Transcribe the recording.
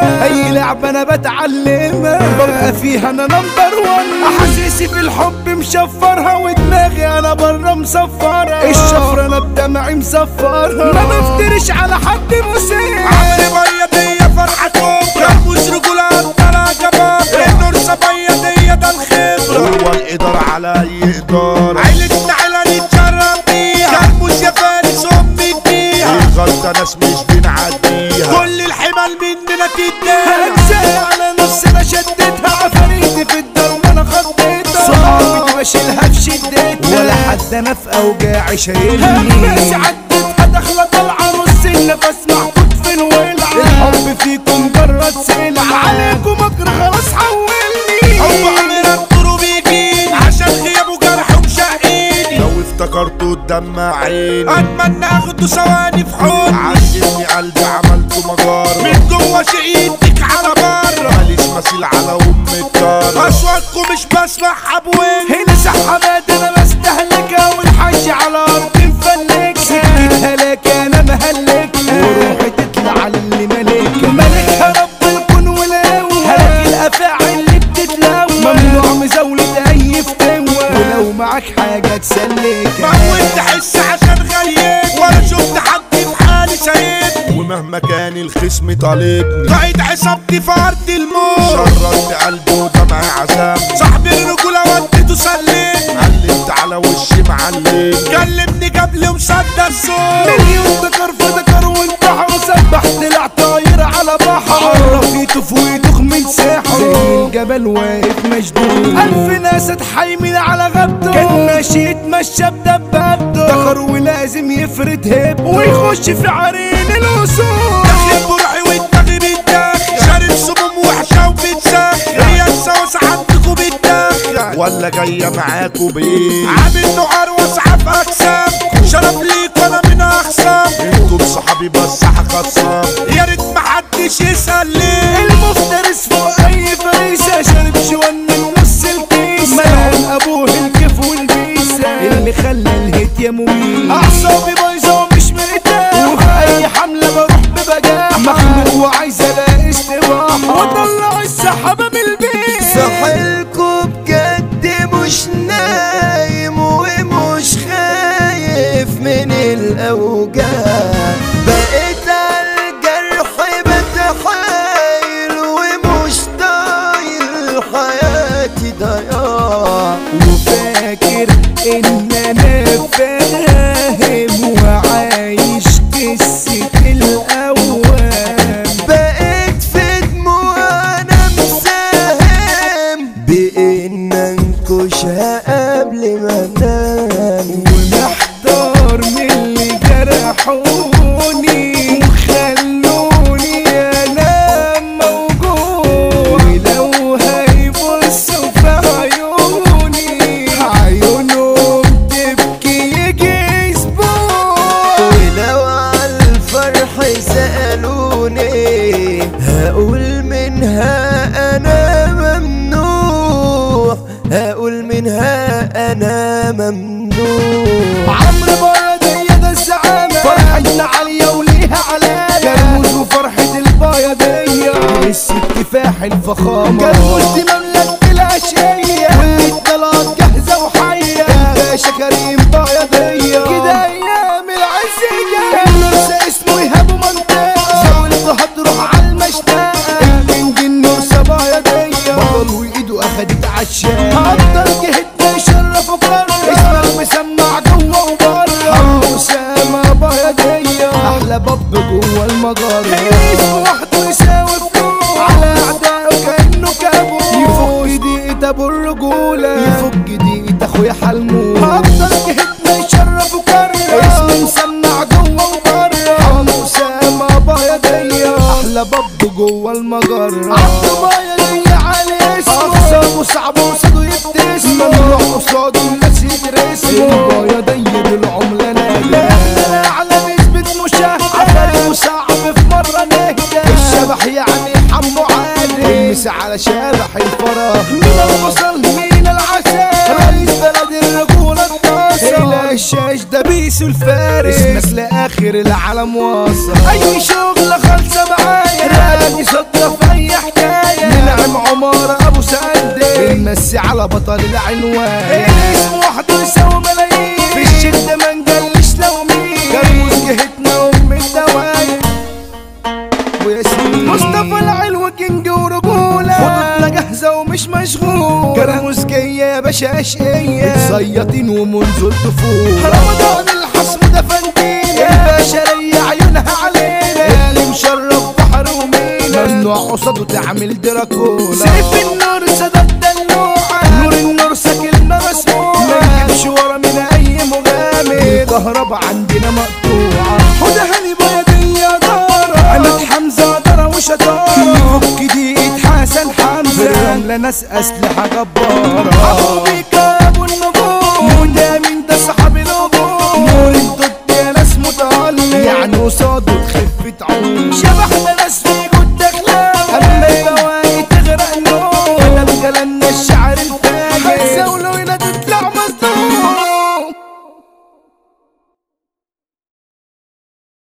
بتعلمها اي لعبة انا بتعلمها ببقى فيها انا نمبر وان احاسيسي في الحب مشفرها ودماغي انا بره مصفرها الشفرة انا بدمعي مصفرها ما بفترش على حد مسيء عمري بيضية فرحة كبرى مش رجولة طلع جبابرة النور صبية ده الخبرة هو الإدارة على أي إدارة عيلتنا عيلة نتشرف بيها كرموش يا فارس أمي فيها الغلطة ناس مش بنعديها كل الحمل مننا تديها هنسى على نفسي انا شدتها عفاريتي في الدم انا خضيتها صحابي بشيلها في شدتها ولا حد انا في اوجاعي شايلني بس عدتها داخله طالعه نص النفس محطوط في الولع الحب فيكم جرد سلع عليكم اجر خلاص حولني هو عمرنا الطرو بيجيني عشان غيابه جرح ومشقيني لو افتكرته تدمع عيني اتمنى اخده ثواني في حضني عجبني قلبي عملته مجار من جوه شقيتك على بره ماليش مثيل على أم الدار اصواتكم مش بسمعها بوين هنا سحبات انا بستهلكها والحش على ارض مفلكها سكتها لك انا مهلكها وروحي تطلع اللي ملكها ملكها رب الكون والاول هلاقي الافاعي اللي بتتلوى ممنوع مزاولة اي فتوى ولو معاك حاجة تسلكها موت تحس عشان غيب ولا شفت حد في حالي سيد ومهما كان الخصم طالبني قايد عصابتي في ارض الموت شررت قلبي ودمعي عزام صاحبي الرجولة وديته سلم علمت على وشي معلم كلمني قبل ومصدق الصوت مليون ذكر في ذكر وانتحر وسبح طلع طاير على بحر عرفيته فويته من ساحر زي الجبل واقف مشدود ألف ناس اتحايمين على غبته كان ماشي يتمشى بدبابته ذكر ولازم يفرد هيبته ويخش في عرين الأسود داخل بروحي ودماغي بتدخل شارب سموم وحشة وبتسخن هي السوس عندكوا بتدخل ولا جاية معاكوا بيه عامل نهار واسعة في اجسام شرف ليك وانا من اخصام انتم صحابي بس هخصم يا ريت محدش يسأل ليه المفترس فوق أي فريسة شارب شوان من نص الكيسة ملعون أبوه الكيف والبيسة اللي خلى الهيت يا مميت أعصابي بايظة ومش مرتاح وفي أي حملة بروح ببجاح مخنوق وعايز ألاقي استراحة وأطلع السحابة من البيت ساحلكوا بجد مش نايم ومش خايف من الأوجاع بقيت على الجرح بتحايل ومش طايل حياتي ضياع وفاكر إن أنا فاهم وعايش قصة الأوام بقيت في دموع انا مساهم بان انكشها قبل ما انام ومحتار من اللي جرحوني وخلوني انام موجوع ولو هيبصوا في عيوني عيونهم تبكي يجي اسبوع ولو عالفرح سألوني هقول منها انا ممنوع هقول منها انا ممنوع عمرو بيضية ده الزعامة فرحتنا عالية وليها علامة كرموز وفرحة البيضية الست كفاح الفخامة كرموز دي مملكة الأشقية والطلعات جاهزة وحية الباشا كريم بيضية كده أيام العزية النرسة اسمه إيهاب منطقة زاولته هتروح عالمشتاقة الكينج النرسة بيضية بطل وإيده أخدت عشان هفضل جهتنا يشرف وكرم اسمك مسمع جوه وبره أسامة بيضية أحلى باب جوه المجرة اسمه وحده يساوي فلوس على أعدائه كأنه كابوس يفك دقيقة أبو الرجولة يفك دقيقة أخويا حلمون هفضل جهتنا يشرف وكرم اسمه مسمع جوه وبره أسامة بيضية أحلى باب جوه المجرة عبده بيضية على اسمه أقسامه صعب وصاده يبتسم ممنوع قصاده الناس يدرسوا بيضية بالعملة نادرة احنا أعلى نسبة مشاهدة عفاري وصعب في مرة نهدى الشبح يعني حمو عادي المس على شبح الفراغ من البصل من العسل رئيس بلد الرجولة الناصر إلى الشاش ده بيسو الفارس مثل آخر العالم واصل أي شغلة خالصة معايا راجي صدفة عمارة ابو سعدي بنمسي على بطل العنوان الاسم وحده يساوي ملايين في الشدة ما نجلش لو مين كرموز جهتنا ام الدوايا وياسمين مصطفى العلو كينج ورجولة خطوطنا جاهزة ومش مشغول كرموز جاية يا باشا اشقية متزيطين ومنذ الطفولة رمضان الحصم ده فندينا يا باشا ليا عيونها علينا اللي مشرف بحر ومينا ممنوع قصاده تعمل دراكولا سيف النور سدد دلوعة نور النور كلمة مسموعة ما نجيبش ورا من اي مغامر الكهرباء عندنا مقطوعة حوده هاني بيض يا دارة عماد حمزة دارة وشطارة فك دي ايد حسن حمزة في الرملة ناس اسلحة جبارة